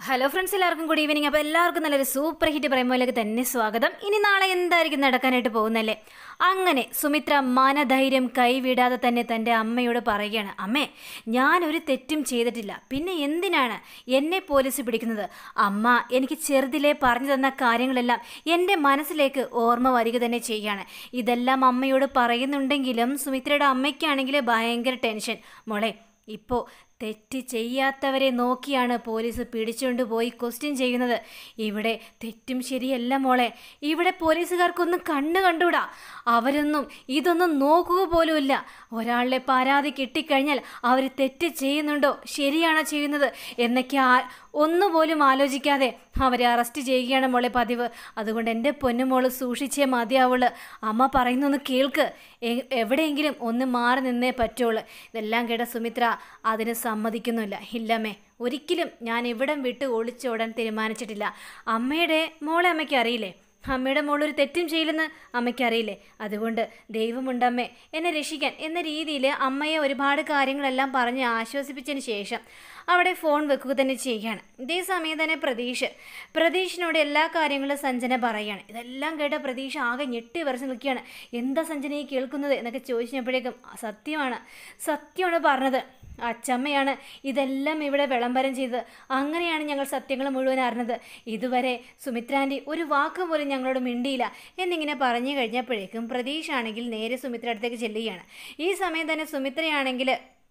hello friends എല്ലാവർക്കും good evening അപ്പോൾ എല്ലാവർക്കും നല്ലൊരു സൂപ്പർ ഹിറ്റ് പ്രേമയിലേക്ക് തന്നെ സ്വാഗതം ഇനി നാളെ എന്തായിരിക്കും നടക്കാനായിട്ട് പോകുന്നല്ലേ അങ്ങനെ സുമിത്ര മനധൈര്യം കൈവിടാതെ തന്നെ തൻ്റെ അമ്മയോട് പറയുകയാണ് അമ്മേ ഞാനൊരു തെറ്റും ചെയ്തിട്ടില്ല പിന്നെ എന്തിനാണ് എന്നെ പോലീസ് പിടിക്കുന്നത് അമ്മ എനിക്ക് ചെറുതിലേ പറഞ്ഞു തന്ന കാര്യങ്ങളെല്ലാം എൻ്റെ മനസ്സിലേക്ക് ഓർമ്മ വരിക തന്നെ ചെയ്യാണ് ഇതെല്ലാം അമ്മയോട് പറയുന്നുണ്ടെങ്കിലും സുമിത്രയുടെ അമ്മയ്ക്കാണെങ്കിൽ ഭയങ്കര ടെൻഷൻ മോളെ ഇപ്പോൾ തെറ്റ് ചെയ്യാത്തവരെ നോക്കിയാണ് പോലീസ് പിടിച്ചുകൊണ്ട് പോയി ക്വസ്റ്റ്യൻ ചെയ്യുന്നത് ഇവിടെ തെറ്റും ശരിയല്ല മോളെ ഇവിടെ പോലീസുകാർക്കൊന്നും കണ്ണ് കണ്ടൂടാ അവരൊന്നും ഇതൊന്നും നോക്കുക പോലുമില്ല ഒരാളുടെ പരാതി കിട്ടിക്കഴിഞ്ഞാൽ അവർ തെറ്റ് ചെയ്യുന്നുണ്ടോ ശരിയാണോ ചെയ്യുന്നത് എന്നൊക്കെ ആ ഒന്നുപോലും ആലോചിക്കാതെ അവരെ അറസ്റ്റ് ചെയ്യുകയാണ് മോളെ പതിവ് അതുകൊണ്ട് എൻ്റെ പൊന്നുമോള് സൂക്ഷിച്ചേ മതിയാവുള്ളൂ അമ്മ പറയുന്നൊന്ന് കേൾക്ക് എ- എവിടെയെങ്കിലും ഒന്ന് മാറി നിന്നേ പറ്റുള്ളൂ ഇതെല്ലാം കേട്ട സുമിത്ര അതിന് സമ്മതിക്കുന്നില്ല ഇല്ലമ്മേ ഒരിക്കലും ഞാൻ ഇവിടം വിട്ട് ഒളിച്ചോടാൻ തീരുമാനിച്ചിട്ടില്ല അമ്മയുടെ മോളെ അമ്മയ്ക്ക് അറിയില്ലേ അമ്മയുടെ മോളൊരു തെറ്റും ചെയ്യില്ലെന്ന് അമ്മയ്ക്ക് അറിയില്ലേ അതുകൊണ്ട് ദൈവമുണ്ടമ്മേ എന്നെ രക്ഷിക്കാൻ എന്ന രീതിയിൽ അമ്മയെ ഒരുപാട് കാര്യങ്ങളെല്ലാം പറഞ്ഞ് ആശ്വസിപ്പിച്ചതിന് ശേഷം അവിടെ ഫോൺ വെക്കുക തന്നെ ചെയ്യുകയാണ് ഇതേ സമയം തന്നെ പ്രതീഷ് പ്രതീഷിനോട് എല്ലാ കാര്യങ്ങളും സഞ്ജന പറയുകയാണ് ഇതെല്ലാം കേട്ട പ്രതീഷ് ആകെ ഞെട്ടി വരച്ച് നിൽക്കുകയാണ് എന്താ സഞ്ജന ഈ കേൾക്കുന്നത് എന്നൊക്കെ ചോദിച്ചപ്പോഴേക്കും സത്യമാണ് സത്യമാണ് പറഞ്ഞത് അച്ചമ്മയാണ് ഇതെല്ലാം ഇവിടെ വിളംബരം ചെയ്തത് അങ്ങനെയാണ് ഞങ്ങൾ സത്യങ്ങൾ മുഴുവൻ അറിഞ്ഞത് ഇതുവരെ സുമിത്രാൻ്റെ ഒരു വാക്ക് പോലും ഞങ്ങളോട് മിണ്ടിയില്ല എന്നിങ്ങനെ പറഞ്ഞു കഴിഞ്ഞപ്പോഴേക്കും പ്രതീക്ഷാണെങ്കിൽ നേരെ സുമിത്ര അടുത്തേക്ക് ചെല്ലുകയാണ് ഈ സമയം തന്നെ സുമിത്രയാണെങ്കിൽ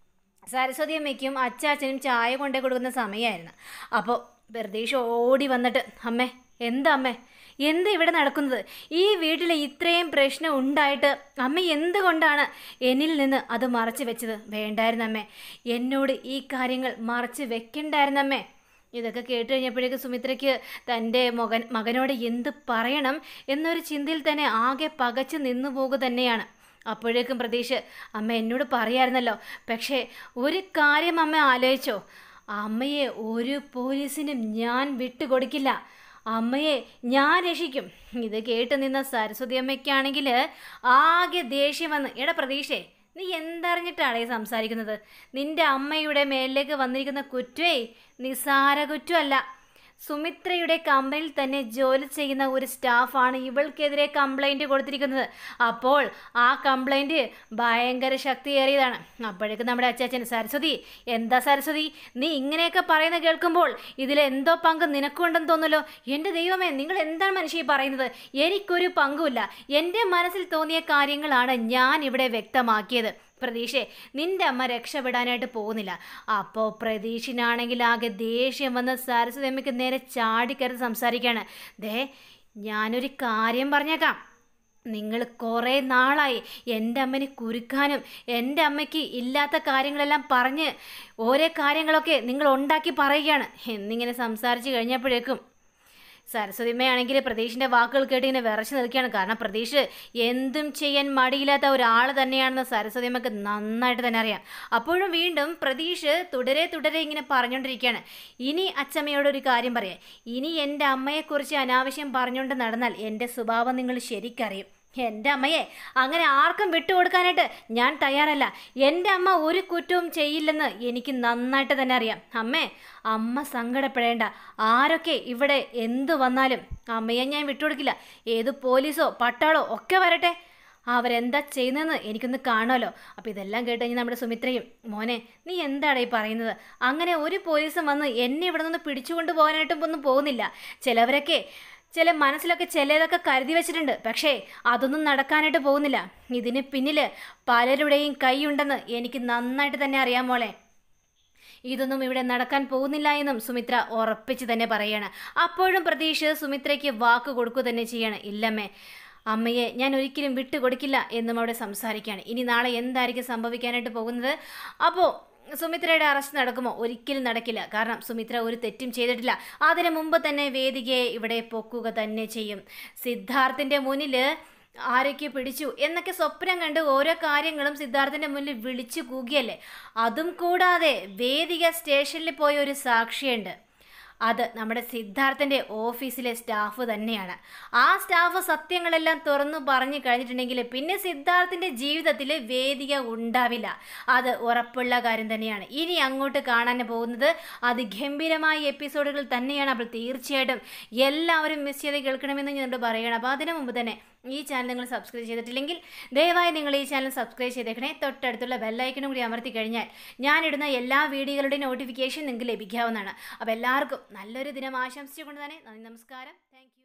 സരസ്വതി അമ്മയ്ക്കും അച്ചാച്ചനും ചായ കൊണ്ടേ കൊടുക്കുന്ന സമയമായിരുന്നു അപ്പോൾ പ്രതീക്ഷ ഓടി വന്നിട്ട് അമ്മേ എന്താ അമ്മേ എന്താ ഇവിടെ നടക്കുന്നത് ഈ വീട്ടിൽ ഇത്രയും പ്രശ്നം ഉണ്ടായിട്ട് അമ്മ എന്തുകൊണ്ടാണ് എന്നിൽ നിന്ന് അത് മറച്ചു വെച്ചത് വേണ്ടായിരുന്നമ്മേ എന്നോട് ഈ കാര്യങ്ങൾ മറച്ച് വെക്കണ്ടായിരുന്നമ്മേ ഇതൊക്കെ കേട്ട് കഴിഞ്ഞപ്പോഴേക്ക് സുമിത്രയ്ക്ക് തൻ്റെ മകൻ മകനോട് എന്ത് പറയണം എന്നൊരു ചിന്തയിൽ തന്നെ ആകെ പകച്ചു നിന്നു പോകുക തന്നെയാണ് അപ്പോഴേക്കും പ്രതീക്ഷ അമ്മ എന്നോട് പറയായിരുന്നല്ലോ പക്ഷേ ഒരു കാര്യം അമ്മ ആലോചിച്ചോ അമ്മയെ ഒരു പോലീസിനും ഞാൻ വിട്ടുകൊടുക്കില്ല അമ്മയെ ഞാൻ രക്ഷിക്കും ഇത് കേട്ട് നിന്ന സരസ്വതി അമ്മയ്ക്കാണെങ്കിൽ ആകെ ദേഷ്യം വന്ന് എടാ പ്രതീക്ഷേ നീ എന്തറിഞ്ഞിട്ടാണ് ഈ സംസാരിക്കുന്നത് നിന്റെ അമ്മയുടെ മേലിലേക്ക് വന്നിരിക്കുന്ന കുറ്റമേ നിസാര കുറ്റമല്ല സുമിത്രയുടെ കമ്പനിയിൽ തന്നെ ജോലി ചെയ്യുന്ന ഒരു സ്റ്റാഫാണ് ഇവൾക്കെതിരെ കംപ്ലൈൻറ്റ് കൊടുത്തിരിക്കുന്നത് അപ്പോൾ ആ കംപ്ലൈൻറ്റ് ഭയങ്കര ശക്തിയേറിയതാണ് അപ്പോഴേക്കും നമ്മുടെ അച്ചാച്ചൻ സരസ്വതി എന്താ സരസ്വതി നീ ഇങ്ങനെയൊക്കെ പറയുന്ന കേൾക്കുമ്പോൾ ഇതിൽ എന്തോ പങ്ക് നിനക്കുണ്ടെന്ന് തോന്നുമല്ലോ എൻ്റെ ദൈവമേ നിങ്ങൾ എന്താണ് മനുഷ്യ ഈ പറയുന്നത് എനിക്കൊരു പങ്കുമില്ല എൻ്റെ മനസ്സിൽ തോന്നിയ കാര്യങ്ങളാണ് ഞാൻ ഇവിടെ വ്യക്തമാക്കിയത് പ്രതീക്ഷേ നിന്റെ അമ്മ രക്ഷപ്പെടാനായിട്ട് പോകുന്നില്ല അപ്പോൾ പ്രതീക്ഷിനാണെങ്കിൽ ആകെ ദേഷ്യം വന്ന് സരസ്വതി അമ്മയ്ക്ക് നേരെ ചാടിക്കരുത് സംസാരിക്കുകയാണ് ദേ ഞാനൊരു കാര്യം പറഞ്ഞേക്കാം നിങ്ങൾ കുറേ നാളായി എൻ്റെ അമ്മനെ കുരുക്കാനും എൻ്റെ അമ്മയ്ക്ക് ഇല്ലാത്ത കാര്യങ്ങളെല്ലാം പറഞ്ഞ് ഓരോ കാര്യങ്ങളൊക്കെ നിങ്ങൾ ഉണ്ടാക്കി പറയുകയാണ് എന്നിങ്ങനെ സംസാരിച്ച് കഴിഞ്ഞപ്പോഴേക്കും സരസ്വതിമ്മയാണെങ്കിൽ പ്രതീഷിൻ്റെ വാക്കുകൾ കേട്ട് ഇങ്ങനെ വിറച്ചു നിൽക്കുകയാണ് കാരണം പ്രതീഷ് എന്തും ചെയ്യാൻ മടിയില്ലാത്ത ഒരാൾ തന്നെയാണെന്ന് സരസ്വതിയമ്മക്ക് നന്നായിട്ട് തന്നെ അറിയാം അപ്പോഴും വീണ്ടും പ്രതീഷ് തുടരെ തുടരെ ഇങ്ങനെ പറഞ്ഞുകൊണ്ടിരിക്കുകയാണ് ഇനി അച്ചമ്മയോട് ഒരു കാര്യം പറയാം ഇനി എൻ്റെ അമ്മയെക്കുറിച്ച് അനാവശ്യം പറഞ്ഞുകൊണ്ട് നടന്നാൽ എൻ്റെ സ്വഭാവം നിങ്ങൾ ശരിക്കറിയും എൻ്റെ അമ്മയെ അങ്ങനെ ആർക്കും വിട്ടുകൊടുക്കാനായിട്ട് ഞാൻ തയ്യാറല്ല എൻ്റെ അമ്മ ഒരു കുറ്റവും ചെയ്യില്ലെന്ന് എനിക്ക് നന്നായിട്ട് തന്നെ അറിയാം അമ്മേ അമ്മ സങ്കടപ്പെടേണ്ട ആരൊക്കെ ഇവിടെ എന്തു വന്നാലും അമ്മയെ ഞാൻ വിട്ടുകൊടുക്കില്ല ഏത് പോലീസോ പട്ടാളോ ഒക്കെ വരട്ടെ അവരെന്താ ചെയ്യുന്നതെന്ന് എനിക്കൊന്ന് കാണുമല്ലോ അപ്പോൾ ഇതെല്ലാം കേട്ട് കഴിഞ്ഞ് നമ്മുടെ സുമിത്രയും മോനെ നീ എന്താണ് ഈ പറയുന്നത് അങ്ങനെ ഒരു പോലീസും വന്ന് എന്നെ ഇവിടെ നിന്ന് പിടിച്ചുകൊണ്ട് പോകാനായിട്ടും ഒന്നും പോകുന്നില്ല ചിലവരൊക്കെ ചില മനസ്സിലൊക്കെ ചിലതൊക്കെ കരുതി വെച്ചിട്ടുണ്ട് പക്ഷേ അതൊന്നും നടക്കാനായിട്ട് പോകുന്നില്ല ഇതിന് പിന്നിൽ പലരുടെയും കൈയുണ്ടെന്ന് എനിക്ക് നന്നായിട്ട് തന്നെ അറിയാം മോളെ ഇതൊന്നും ഇവിടെ നടക്കാൻ പോകുന്നില്ല എന്നും സുമിത്ര ഉറപ്പിച്ച് തന്നെ പറയാണ് അപ്പോഴും പ്രതീക്ഷ സുമിത്രയ്ക്ക് വാക്ക് കൊടുക്കുക തന്നെ ചെയ്യാണ് ഇല്ലമ്മേ അമ്മയെ ഞാൻ ഒരിക്കലും വിട്ടുകൊടുക്കില്ല എന്നും അവിടെ സംസാരിക്കുകയാണ് ഇനി നാളെ എന്തായിരിക്കും സംഭവിക്കാനായിട്ട് പോകുന്നത് അപ്പോൾ സുമിത്രയുടെ അറസ്റ്റ് നടക്കുമോ ഒരിക്കലും നടക്കില്ല കാരണം സുമിത്ര ഒരു തെറ്റും ചെയ്തിട്ടില്ല അതിനു മുമ്പ് തന്നെ വേദികയെ ഇവിടെ പൊക്കുക തന്നെ ചെയ്യും സിദ്ധാർത്ഥിൻ്റെ മുന്നിൽ ആരൊക്കെ പിടിച്ചു എന്നൊക്കെ സ്വപ്നം കണ്ട് ഓരോ കാര്യങ്ങളും സിദ്ധാർത്ഥിൻ്റെ മുന്നിൽ വിളിച്ചു കൂകിയല്ലേ അതും കൂടാതെ വേദിക സ്റ്റേഷനിൽ പോയ ഒരു സാക്ഷിയുണ്ട് അത് നമ്മുടെ സിദ്ധാർത്ഥൻ്റെ ഓഫീസിലെ സ്റ്റാഫ് തന്നെയാണ് ആ സ്റ്റാഫ് സത്യങ്ങളെല്ലാം തുറന്നു പറഞ്ഞു കഴിഞ്ഞിട്ടുണ്ടെങ്കിൽ പിന്നെ സിദ്ധാർത്ഥിൻ്റെ ജീവിതത്തിൽ വേദിക ഉണ്ടാവില്ല അത് ഉറപ്പുള്ള കാര്യം തന്നെയാണ് ഇനി അങ്ങോട്ട് കാണാൻ പോകുന്നത് അതിഗംഭീരമായ എപ്പിസോഡുകൾ തന്നെയാണ് അപ്പോൾ തീർച്ചയായിട്ടും എല്ലാവരും മിസ് ചെയ്ത് കേൾക്കണമെന്ന് ഞാൻ പറയണം അപ്പോൾ അതിനു മുമ്പ് തന്നെ ഈ ചാനൽ നിങ്ങൾ സബ്സ്ക്രൈബ് ചെയ്തിട്ടില്ലെങ്കിൽ ദയവായി നിങ്ങൾ ഈ ചാനൽ സബ്സ്ക്രൈബ് ചെയ്തേക്കണേ തൊട്ടടുത്തുള്ള ബെല്ലൈക്കനും കൂടി അമർത്തി കഴിഞ്ഞാൽ ഞാനിടുന്ന എല്ലാ വീഡിയോകളുടെയും നോട്ടിഫിക്കേഷൻ നിങ്ങൾക്ക് ലഭിക്കാവുന്നതാണ് അപ്പോൾ എല്ലാവർക്കും നല്ലൊരു ദിനം ആശംസിച്ചുകൊണ്ട് തന്നെ നന്ദി നമസ്കാരം താങ്ക്